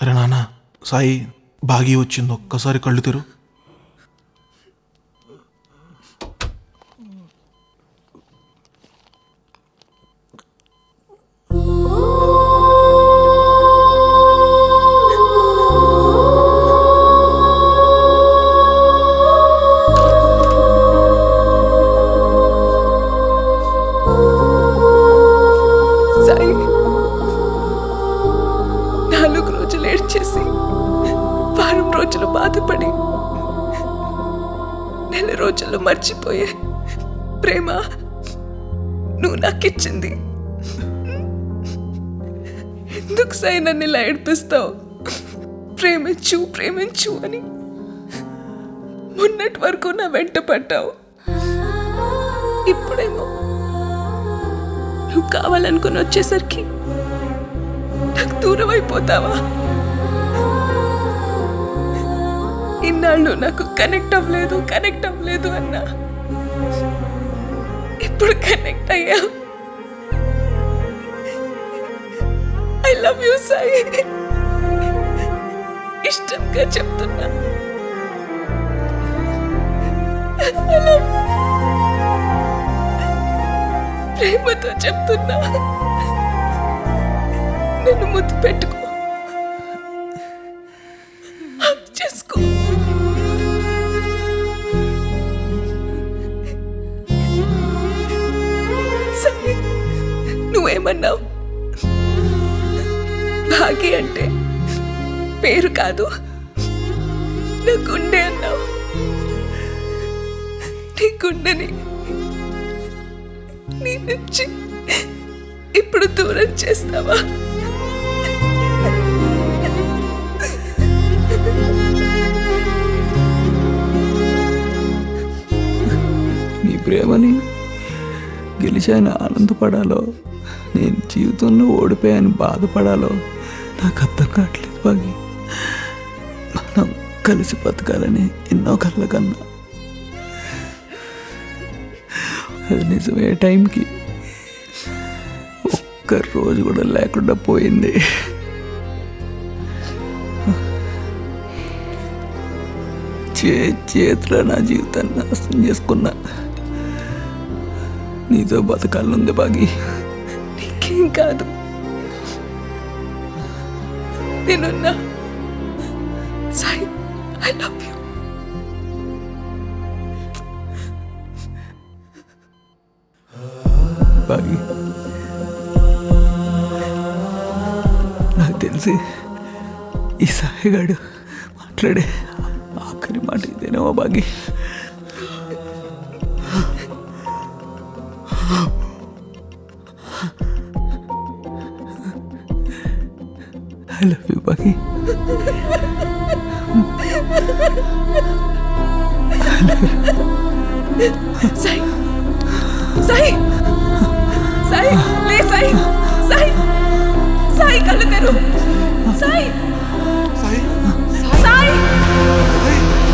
అరే నాన్న సాయి బాగి వచ్చింది ఒక్కసారి కళ్ళు తెరు సాయి నాలుగు రోజులు ఏడ్చేసి వారం రోజులు బాధపడి నెల రోజుల్లో మర్చిపోయే ప్రేమ నువ్వు నాకిచ్చింది ఎందుకు సాయి నన్ను ఇలా ఏడిపిస్తావు ప్రేమించు ప్రేమించు అని మొన్నటి వరకు నా వెంట పడ్డావు ఇప్పుడేమో నువ్వు కావాలనుకుని వచ్చేసరికి నాకు దూరం అయిపోతావా ఇన్నాళ్ళు నాకు కనెక్ట్ అవ్వలేదు కనెక్ట్ అవ్వలేదు అన్నా ఇప్పుడు కనెక్ట్ అయ్యా ఐ లవ్ యూ సాయి ఇష్టంగా చెప్తున్నా I love you. ప్రేమతో చెప్తున్నా నన్ను ముద్దు పెట్టుకో హక్ చేసుకో సరే నువ్వేమన్నావు భాగి అంటే పేరు కాదు నా గుండె అన్నావు నీ గుండెని నీ నుంచి ఇప్పుడు దూరం చేస్తావా నీ ప్రేమని గెలిచాను ఆనందపడాలో నేను జీవితంలో ఓడిపోయాను బాధపడాలో నాకు అర్థం కావట్లేదు బాగి మనం కలిసి బతకాలని ఎన్నో కళ్ళ కన్నా అది నిజమే టైంకి ఒక్క రోజు కూడా లేకుండా పోయింది చే చేతిలో నా జీవితాన్ని నాశనం చేసుకున్నా నీతో బతకాలనుంది బాగి నీకేం కాదు నేనున్నా Sai I love you Bagi నాకు తెలిసి ఈ సాయిగాడు మాట్లాడే ఆఖరి మాట ఇదేనేమో Bagi I love you Bagi Sai Sai Sai లే సాయి సాయి సాయి కళ్ళు తెరు సాయి సాయి సాయి సాయి